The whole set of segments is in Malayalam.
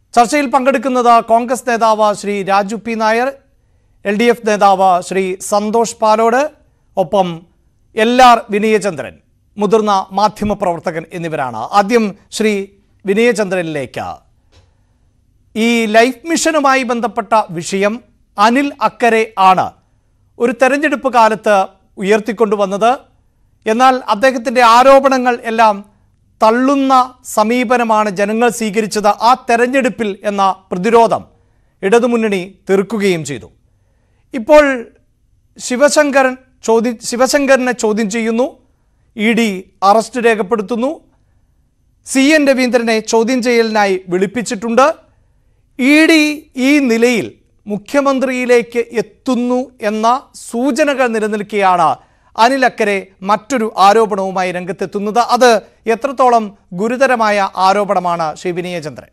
ചർച്ചയിൽ പങ്കെടുക്കുന്നത് കോൺഗ്രസ് നേതാവ് Shri Raju P Nair L D F നേതാവ് ശ്രീ സന്തോഷ് പാലോട് ഒപ്പം എൽ ആർ വിനയചന്ദ്രൻ മുതിർന്ന മാധ്യമപ്രവർത്തകൻ എന്നിവരാണ് ആദ്യം ശ്രീ വിനയചന്ദ്രനിലേക്ക് ഈ ലൈഫ് മിഷനുമായി ബന്ധപ്പെട്ട വിഷയം അനിൽ അക്കരെ ആണ് ഒരു തെരഞ്ഞെടുപ്പ് കാലത്ത് ഉയർത്തിക്കൊണ്ടുവന്നത് എന്നാൽ അദ്ദേഹത്തിൻ്റെ ആരോപണങ്ങൾ എല്ലാം തള്ളുന്ന സമീപനമാണ് ജനങ്ങൾ സ്വീകരിച്ചത് ആ തെരഞ്ഞെടുപ്പിൽ എന്ന പ്രതിരോധം ഇടതുമുന്നണി തീർക്കുകയും ചെയ്തു ഇപ്പോൾ ശിവശങ്കരൻ ചോദ്യം ശിവശങ്കരനെ ചോദ്യം ചെയ്യുന്നു ഇ ഡി അറസ്റ്റ് രേഖപ്പെടുത്തുന്നു സി എൻ രവീന്ദ്രനെ ചോദ്യം ചെയ്യലിനായി വിളിപ്പിച്ചിട്ടുണ്ട് ഇ ഡി ഈ നിലയിൽ മുഖ്യമന്ത്രിയിലേക്ക് എത്തുന്നു എന്ന സൂചനകൾ നിലനിൽക്കെയാണ് അനിൽ അക്കരെ മറ്റൊരു ആരോപണവുമായി രംഗത്തെത്തുന്നത് അത് എത്രത്തോളം ഗുരുതരമായ ആരോപണമാണ് ശ്രീ വിനയചന്ദ്രൻ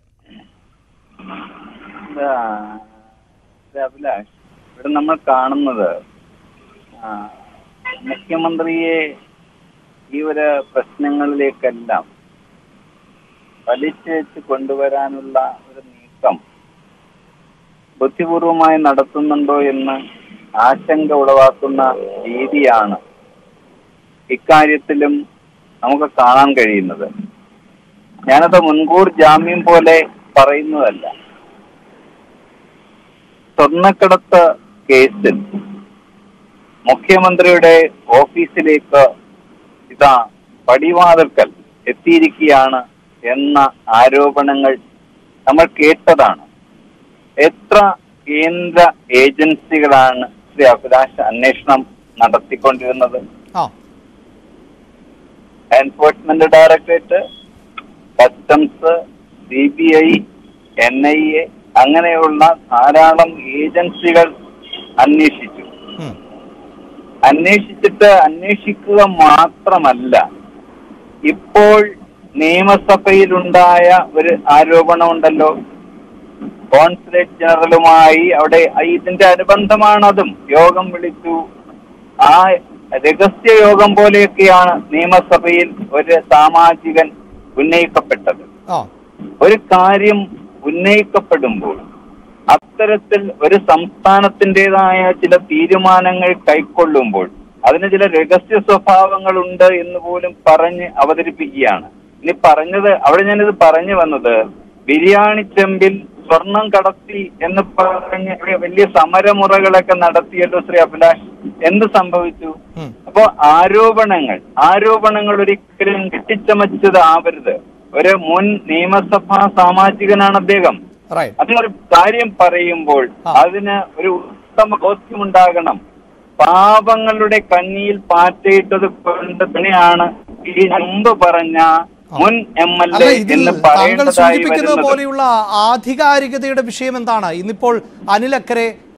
ആ, ഇത് അഭിലാഷ് ഇവിടെ നമ്മൾ കാണുന്നത് ആ, മുഖ്യമന്ത്രിയെ ഈ ഒരു പ്രശ്നങ്ങളിലേക്കെല്ലാം വലിച്ചേച്ച് കൊണ്ടുവരാനുള്ള ഒരു നീക്കം ബുദ്ധിപൂർവമായി നടത്തുന്നുണ്ടോ എന്ന് ആശങ്ക ഉളവാക്കുന്ന രീതിയാണ് ഇക്കാര്യത്തിലും നമുക്ക് കാണാൻ കഴിയുന്നത് ഞാനത് മുൻകൂർ ജാമ്യം പോലെ പറയുന്നതല്ല സ്വർണ്ണക്കടത്ത് കേസിൽ മുഖ്യമന്ത്രിയുടെ ഓഫീസിലേക്ക് ഇതാ പടിവാതിൽക്കൽ എത്തിയിരിക്കുകയാണ് എന്ന ആരോപണങ്ങൾ നമ്മൾ കേട്ടതാണ് എത്ര കേന്ദ്ര ഏജൻസികളാണ് ശ്രീ അഭിലാഷ് അന്വേഷണം നടത്തിക്കൊണ്ടിരുന്നത് ആ enforcement directorate customs C B I N I A അങ്ങനെയുള്ള ധാരാളം ഏജൻസികൾ അന്വേഷിച്ചു ഉം. അന്വേഷിച്ചിട്ട് അന്വേഷിക്കുക മാത്രമല്ല ഇപ്പോൾ നിയമസഭയിലുണ്ടായ ഒരു ആരോപണമുണ്ടല്ലോ കോൺസുലേറ്റ് ജനറലുമായി അവിടെ ഇതിന്റെ അനുബന്ധമാണതും യോഗം വിളിച്ചു ആ രഹസ്യ യോഗം പോലെയൊക്കെയാണ് നിയമസഭയിൽ ഒരു സാമാജികൻ ഉന്നയിക്കപ്പെട്ടത് ആ ഒരു കാര്യം ഉന്നയിക്കപ്പെടുമ്പോൾ അത്തരത്തിൽ ഒരു സംസ്ഥാനത്തിൻ്റെതായ ചില തീരുമാനങ്ങൾ കൈക്കൊള്ളുമ്പോൾ അതിന് ചില രഹസ്യ സ്വഭാവങ്ങളുണ്ട് എന്ന് പോലും പറഞ്ഞ് അവതരിപ്പിക്കുകയാണ് ഇനി പറഞ്ഞത് അവിടെ ഞാനിത് പറഞ്ഞു വന്നത് ബിരിയാണി ചെമ്പിൽ സ്വർണം കടത്തി എന്ന് പറഞ്ഞ് ഇവിടെ വലിയ സമരമുറകളൊക്കെ നടത്തിയല്ലോ ശ്രീ അഭിലാഷ് എന്ത് സംഭവിച്ചു ഉം. അപ്പോ ആരോപണങ്ങൾ ആരോപണങ്ങൾ ഒരിക്കലും കെട്ടിച്ചമച്ചതാവരുത് ഒരു മുൻ നിയമസഭാ സാമാജികനാണ് അദ്ദേഹം റൈറ്റ് അതിനൊരു കാര്യം പറയുമ്പോൾ ആ. അതിന് ഒരു ഉത്തമ ബോധ്യമുണ്ടാകണം പാപങ്ങളുടെ കണ്ണിയിൽ പാറ്റയിട്ടത് കൊണ്ട് തന്നെയാണ് ഈ മുമ്പ് പറഞ്ഞ മുൻ എം എൽ അല്ല എ ഇതിൽ എന്ന് താങ്കൾ പറയേണ്ടതായി സൂചിപ്പിക്കുന്നത് വരുന്നത് പോലെയുള്ള ആധികാരികതയുടെ വിഷയം എന്താണ് ഇന്നിപ്പോൾ അനിൽ അക്കരെ